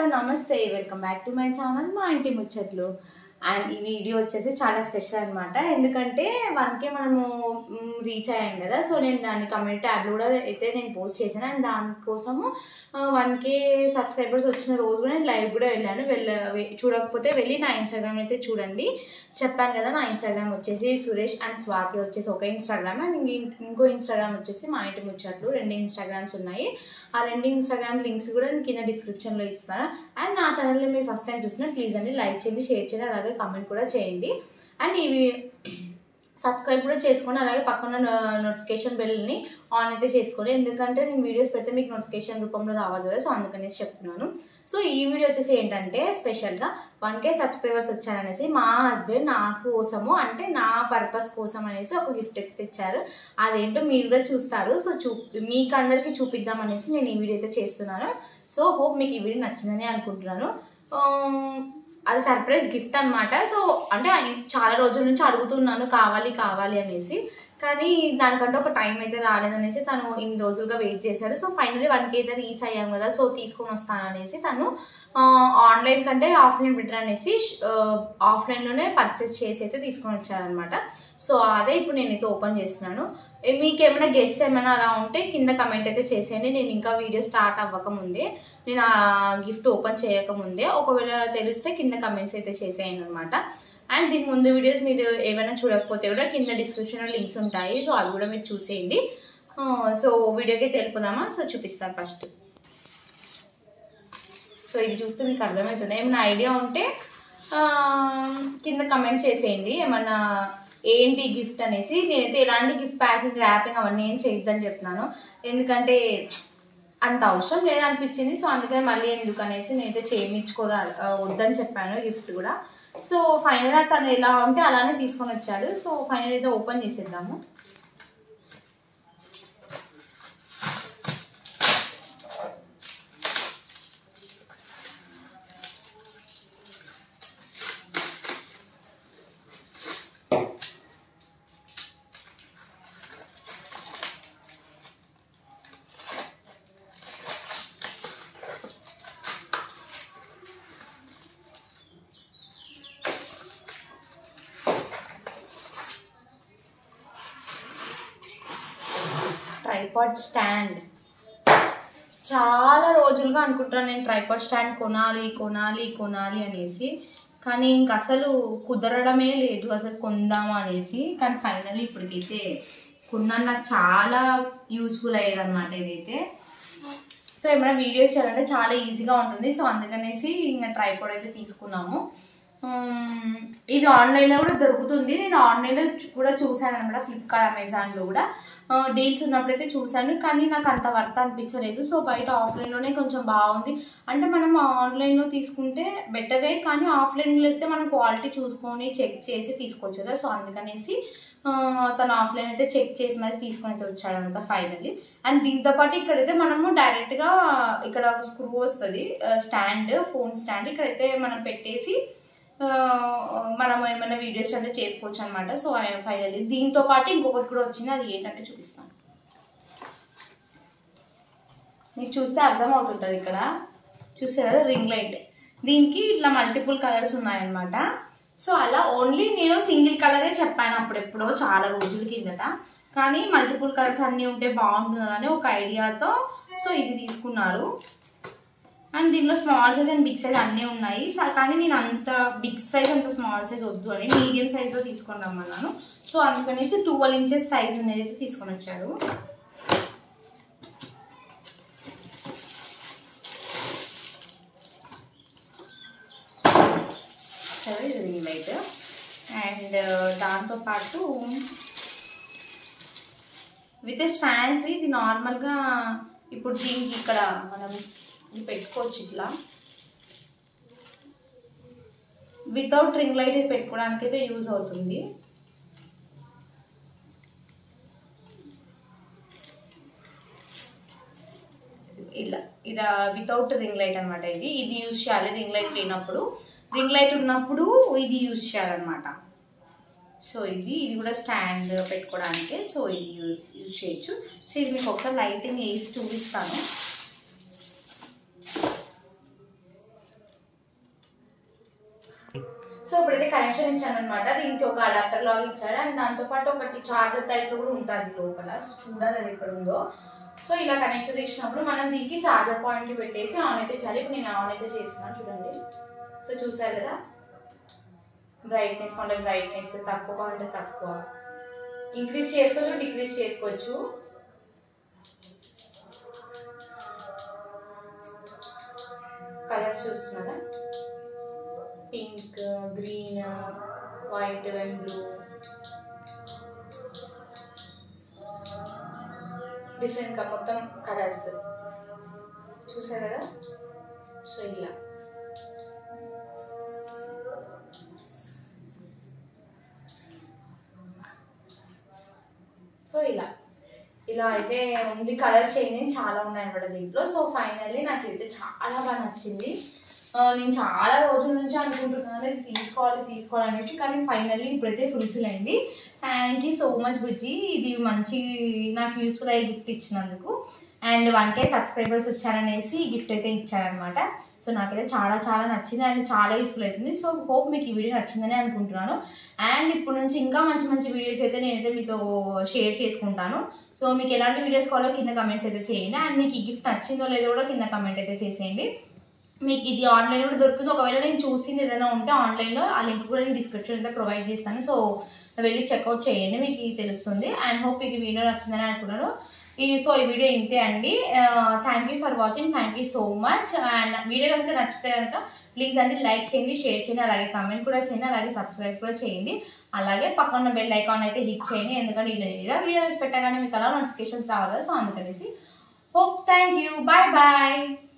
నమస్తే welcome back to my channel మా ఇంటి ముచ్చట్లు అండ్ ఈ వీడియో వచ్చేసి చాలా స్పెషల్ అనమాట ఎందుకంటే వన్కే మనము రీచ్ అయ్యాం కదా సో నేను దాని కమ్యూనిటీ ట్యాబ్లో కూడా అయితే నేను పోస్ట్ చేశాను అండ్ దానికోసము వన్ కే సబ్స్క్రైబర్స్ వచ్చిన రోజు కూడా నేను లైవ్ కూడా వెళ్ళాను వెళ్ళ వె- చూడకపోతే వెళ్ళి నా ఇన్స్టాగ్రామ్ అయితే చూడండి చెప్పాను కదా నా ఇన్స్టాగ్రామ్ వచ్చేసి సురేష్ అండ్ స్వాతి వచ్చేసి ఒక ఇన్స్టాగ్రామ్ అండ్ ఇంక- ఇంకో ఇన్స్టాగ్రామ్ వచ్చేసి మా ఇంటి ముచ్చట్లు రెండు ఇన్స్టాగ్రామ్స్ ఉన్నాయి ఆ రెండు ఇన్స్టాగ్రామ్ లింక్స్ కూడా నేను కింద డిస్క్రిప్షన్లో ఇస్తాను అండ్ నా ఛానల్ని మీరు ఫస్ట్ టైం చూసినా ప్లీజ్ అండి లైక్ చేయండి షేర్ చేయండి అలాగే కామెంట్ కూడా చేయండి అండ్ ఇవి సబ్స్క్రైబ్ కూడా చేసుకోండి అలాగే పక్కన నోటిఫికేషన్ బెల్ని ఆన్ అయితే చేసుకోండి ఎందుకంటే నేను వీడియోస్ పెడితే మీకు నోటిఫికేషన్ రూపంలో రావాలి కదా సో అందుకనేసి చెప్తున్నాను సో ఈ వీడియో వచ్చేసి ఏంటంటే స్పెషల్గా వన్ కే సబ్స్క్రైబర్స్ వచ్చారనేసి మా హస్బెండ్ నా కోసము అంటే నా పర్పస్ కోసం అనేసి ఒక గిఫ్ట్ అయితే తెచ్చారు అదేంటో మీరు కూడా చూస్తారు సో చూ మీకు అందరికీ చూపిద్దాం అనేసి నేను ఈ వీడియో అయితే చేస్తున్నాను సో హోప్ మీకు ఈ వీడియో నచ్చిందని అనుకుంటున్నాను ఆమ్, అది సర్ప్రైజ్ గిఫ్ట్ అన్నమాట సో అంటే అది చాలా రోజుల నుంచి అడుగుతున్నాను కావాలి కావాలి అనేసి కానీ దానికంటే ఒక టైం అయితే రాలేదనేసి తను ఇన్ని రోజులుగా వెయిట్ చేశాడు సో ఫైనలీ వన్కి అయితే రీచ్ అయ్యాం కదా సో తీసుకొని వస్తాను అనేసి తను ఆన్లైన్ కంటే ఆఫ్లైన్ బెటర్ అనేసి ఆ, ఆఫ్లైన్లోనే పర్చేస్ చేసి అయితే తీసుకొని వచ్చారనమాట సో అదే ఇప్పుడు నేను అయితే ఓపెన్ చేస్తున్నాను ఏ, మీకు ఏమైనా గెస్ట్ ఏమైనా అలా ఉంటే కింద కమెంట్ అయితే చేసేయండి నేను ఇంకా వీడియో స్టార్ట్ అవ్వకముందే నేను ఆ గిఫ్ట్ ఓపెన్ చేయకముందే ఒకవేళ తెలిస్తే కింద కమెంట్స్ అయితే చేసేయండి అనమాట అండ్ దీని ముందు వీడియోస్ మీరు ఏమైనా చూడకపోతే కూడా కింద డిస్క్రిప్షన్లో లింక్స్ ఉంటాయి సో అవి కూడా మీరు చూసేయండి ఆ, సో వీడియోకి తెలుపుదామా సో చూపిస్తాను ఫస్ట్ సో ఇది చూస్తే మీకు అర్థమవుతుంది ఏమైనా ఐడియా ఉంటే ఆ, కింద కమెంట్ చేసేయండి ఏమన్నా ఏంటి గిఫ్ట్ అనేసి నేనైతే ఎలాంటి గిఫ్ట్ ప్యాకింగ్ ర్యాపింగ్ అవన్నీ ఏం చేయొద్దని చెప్తున్నాను ఎందుకంటే అంత అవసరం లేదనిపించింది సో అందుకని మళ్ళీ ఎందుకు అనేసి నేనైతే చేయించుకోరా ఆ, వద్దని చెప్పాను గిఫ్ట్ కూడా సో ఫైనల్గా తను ఎలా ఉంటే అలానే తీసుకొని వచ్చాడు సో ఫైనల్ అయితే ఓపెన్ చేసేద్దాము ట్రైపాడ్ స్టాండ్ చాలా రోజులుగా అనుకుంటున్నాను నేను ట్రైపాడ్ స్టాండ్ కొనాలి కొనాలి కొనాలి అనేసి కానీ ఇంక అసలు కుదరడమే లేదు అసలు కొందామా అనేసి కానీ ఫైనల్లీ ఇప్పటికైతే కొన్నాను నాకు చాలా యూస్ఫుల్ అయ్యేది అనమాట ఇదైతే సో ఏమైనా వీడియోస్ చేయాలంటే చాలా ఈజీగా ఉంటుంది సో అందుకనేసి ఇంకా ట్రైపాడ్ అయితే తీసుకున్నాము ఉమ్, ఇది ఆన్లైన్లో కూడా దొరుకుతుంది నేను ఆన్లైన్లో చూ- కూడా చూశాను అనమాట ఫ్లిప్కార్ట్ అమెజాన్లో కూడా డీల్స్ ఉన్నప్పుడైతే చూశాను కానీ నాకు అంత వర్త్ అనిపించలేదు సో బయట ఆఫ్లైన్లోనే కొంచెం బాగుంది అంటే మనం ఆన్లైన్లో తీసుకుంటే బెటరే కానీ ఆఫ్లైన్లో అయితే మనం క్వాలిటీ చూసుకొని చెక్ చేసి తీసుకోవచ్చు కదా సో అందుకనేసి ఆ, తను ఆఫ్లైన్ అయితే చెక్ చేసి మరి తీసుకొని అయితే వచ్చాడనమాట ఫైనల్లీ అండ్ దీంతో పాటు ఇక్కడైతే మనము డైరెక్ట్గా ఇక్కడ ఒక స్క్రూ వస్తుంది స్టాండ్ ఫోన్ స్టాండ్ ఇక్కడైతే మనం పెట్టేసి ఆ, మనం ఏమైనా వీడియోస్ అంటే చేసుకోవచ్చు అనమాట సో ఫైనల్లీ దీంతో పాటు ఇంకొకటి కూడా వచ్చింది అది ఏంటంటే చూపిస్తాను మీకు చూస్తే అర్థం అవుతుంటుంది ఇక్కడ చూస్తే కదా రింగ్ లైట్ దీనికి ఇట్లా మల్టిపుల్ కలర్స్ ఉన్నాయన్నమాట సో అలా ఓన్లీ నేను సింగిల్ కలరే చెప్పాను అప్పుడెప్పుడో చాలా రోజుల కిందట కానీ మల్టిపుల్ కలర్స్ అన్నీ ఉంటే బాగుంటుంది అని ఒక ఐడియాతో సో ఇది తీసుకున్నారు అండ్ దీనిలో small size and big size అన్నీ ఉన్నాయి స- కానీ నేను అంత బిగ్ సైజ్ అంత స్మాల్ సైజ్ వద్దు అని మీడియం సైజ్లో తీసుకొని రమ్మన్నాను సో అందుకనేసి ట్వెల్వ్ ఇంచెస్ సైజ్ అనేది అయితే తీసుకొని వచ్చాడు సరే ఇది రింగ్ లైట్ అండ్ దాంతోపాటు విత్ స్టాండ్స్ ఇది నార్మల్గా ఇప్పుడు దీనికి ఇక్కడ మనం ఇది పెట్టుకోవచ్చు ఇట్లా వితౌట్ రింగ్ లైట్ ఇది పెట్టుకోవడానికి అయితే యూజ్ అవుతుంది ఇలా ఇలా వితౌట్ రింగ్ లైట్ అనమాట ఇది ఇది యూజ్ చేయాలి రింగ్ లైట్ లేనప్పుడు రింగ్ లైట్ ఉన్నప్పుడు ఇది యూజ్ చేయాలన్నమాట సో ఇది ఇది కూడా స్టాండ్ పెట్టుకోవడానికి సో ఇది యూజ్ యూజ్ చేయొచ్చు సో ఇది మీకు ఒకసారి లైటింగ్ వేసి చూపిస్తాను సో ఇప్పుడైతే కనెక్షన్ ఇచ్చాను అనమాట దీనికి ఒక అడాప్టర్ లాగా ఇచ్చారు అండ్ దాంతో పాటు ఒకటి చార్జర్ టైప్ కూడా ఉంటుంది లోపల సో చూడాలి అది ఎక్కడ ఉందో సో ఇలా కనెక్ట్ చేసినప్పుడు మనం దీనికి చార్జర్ పాయింట్కి పెట్టేసి ఆన్ అయితే చేయాలి ఇప్పుడు నేను ఆన్ అయితే చేస్తున్నాను చూడండి సో చూసారు కదా బ్రైట్నెస్ అంటే బ్రైట్నెస్ తక్కువ అంటే తక్కువ ఇంక్రీజ్ చేసుకోవచ్చు డిక్రీజ్ చేసుకోవచ్చు కలర్స్ చూస్తున్నారా pink green white and blue డిఫరెంట్గా మొత్తం కలర్స్ చూసారు కదా సో ఇలా సో ఇలా ఇలా అయితే ఉంది కలర్ చేంజ్ చాలా ఉన్నాయి అనమాట దీంట్లో సో ఫైనల్లీ నాకు అయితే చాలా బాగా నచ్చింది ఆ, నేను చాలా రోజుల నుంచి అనుకుంటున్నాను ఇది తీసుకోవాలి తీసుకోవాలి అనేసి కానీ ఫైనల్లీ ఇప్పుడైతే ఫుల్ఫిల్ అయింది థ్యాంక్ యూ సో మచ్ బుజ్జి ఇది మంచి నాకు యూస్ఫుల్ అయ్యే గిఫ్ట్ ఇచ్చినందుకు అండ్ వన్ కే సబ్స్క్రైబర్స్ వచ్చారనేసి ఈ గిఫ్ట్ అయితే ఇచ్చారనమాట సో నాకైతే చాలా చాలా నచ్చింది అండ్ చాలా యూస్ఫుల్ అవుతుంది సో హోప్ మీకు ఈ వీడియో నచ్చిందని అనుకుంటున్నాను అండ్ ఇప్పుడు నుంచి ఇంకా మంచి మంచి వీడియోస్ అయితే నేనైతే మీతో షేర్ చేసుకుంటాను సో మీకు ఎలాంటి వీడియోస్ కావాలో కింద కమెంట్స్ అయితే చేయండి అండ్ మీకు ఈ గిఫ్ట్ నచ్చిందో లేదో కూడా కింద కమెంట్ అయితే చేసేయండి మీకు ఇది ఆన్లైన్ కూడా దొరుకుతుంది ఒకవేళ నేను చూసింది ఏదైనా ఉంటే ఆన్లైన్లో ఆ లింక్ కూడా నేను డిస్క్రిప్షన్ అయితే ప్రొవైడ్ చేస్తాను సో వెళ్ళి చెక్అవుట్ చేయండి మీకు ఇది తెలుస్తుంది అండ్ హోప్ మీకు ఈ వీడియో నచ్చిందని అనుకున్నాను ఈ సో ఈ వీడియో ఇంతే అండి thank you for watching thank you so much and video కనుక నచ్చితే కనుక ప్లీజ్ అండి లైక్ చేయండి షేర్ చేయండి అలాగే కామెంట్ కూడా చేయండి అలాగే సబ్స్క్రైబ్ కూడా చేయండి అలాగే పక్కన బెల్ ఐకాన్ అయితే హిట్ చేయండి ఎందుకంటే ఇలా ఇలా వీడియోస్ పెట్టగానే మీకు అలా నోటిఫికేషన్స్ రావాలి సో అందుకనేసి hope thank you bye bye